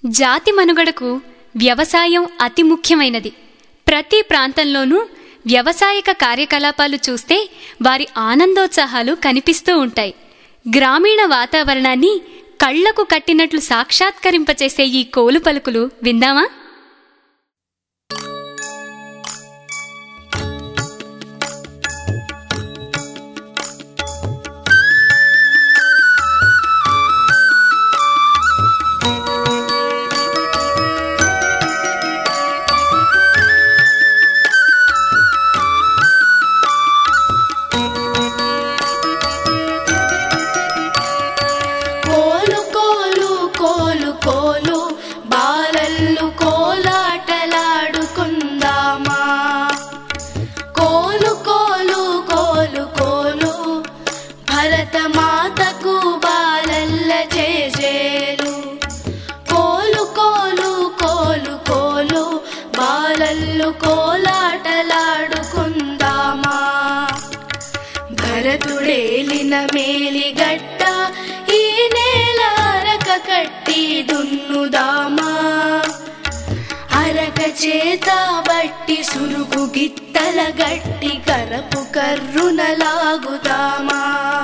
జాతి మనుగడకు వ్యవసాయం అతి ముఖ్యమైనది ప్రతి ప్రాంతంలోనూ వ్యవసాయక కార్యకలాపాలు చూస్తే వారి ఆనందోత్సాహాలు కనిపిస్తూ ఉంటాయి గ్రామీణ వాతావరణాన్ని కళ్లకు కట్టినట్లు సాక్షాత్కరింపచేసే ఈ కోలు పలుకులు విందామా కోలు కోలు కోలు కోలు బాలల్లు కోలాటలాడుకుందామా కోలు కోలు కోలు కోలు భరతమాతకు బాలల్ల చేజేలు కోలు కోలు కోలు కోలు బాలల్లు కోలాటలాడుకుందామా భరతుడేలిన మేలిగట్ట ఈ నేల అరక కట్టి దున్నుదామా అరక చేత బట్టి సురుకు గిత్తల గట్టి కరపు కర్రున లాగుదామా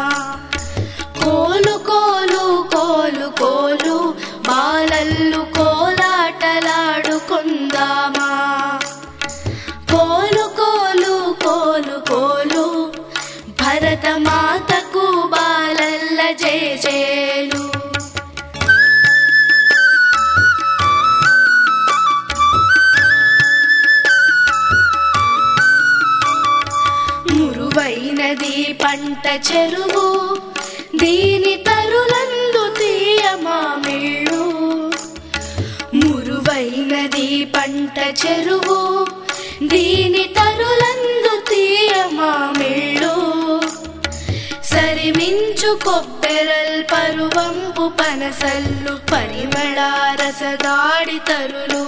కోలు కోలు కోలు కోలు బాలల్లు కోలాటలాడుకుందామా కోలు కోలు కోలు కోలు భరతమాతకు బాలల్ల జేజేలు మురువైనది పంట చెరువు దీని తరులందు తీయమామిళ్ళు మురువైనది పంట చెరువు దీని తరులందు తీయమామిళ్ళు సరిమించు కొబ్బెరల్ పరువంపు పనసల్లు పరిమళారసదాడి తరులు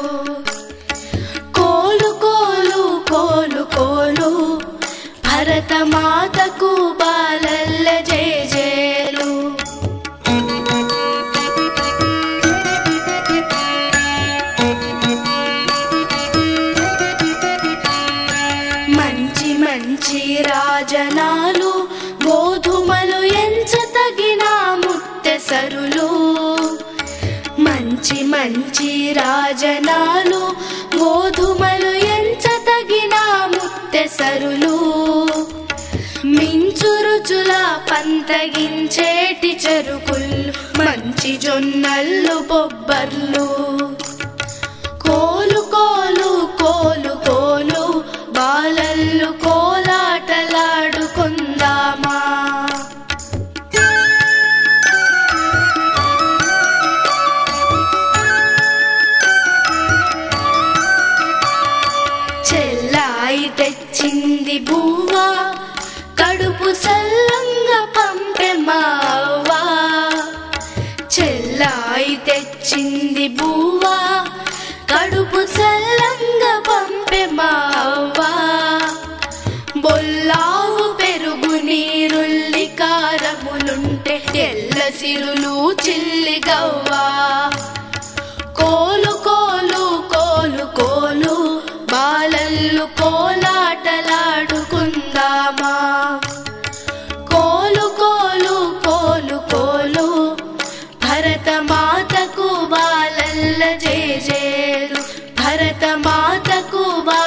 కోలు కోలు కోలు కోలు భరతమాతకు బాలల్ల జేజేలు మంచి మంచి రాజనాలు గోధుమలు ఎంచ తగిన ముత్తెసరులు మంచి మంచి రాజనాలు గోధుమలు ఎంచ తగిన ముత్తెసరులు మించు రుచుల పంతగించేటి చెరుకుళ్ళు మంచి జొన్నల్లు బొబ్బర్లు కోలు కోలు కోలు కోలు బాలల్లు కోలాటలాడుకుందామా చెల్లాయి తెచ్చింది బువ్వా కడుపు సల్లంగా పంపె మావా చెల్లాయి తెచ్చింది బువ్వా కడుపు సల్లంగా పంపె మావా బొల్లావు పెరుగు నీరుల్లి కారములుంటే ఎల్ల సిరులు చిల్లి గవ్వా కోలు కోలు కోలు కోలు బాలల్లు కోలాటలాడుకుందామా కోలు కోలు కోలు కోలు భరతమాతకు బాలల్ల జేజేలు భరతమాతకు బా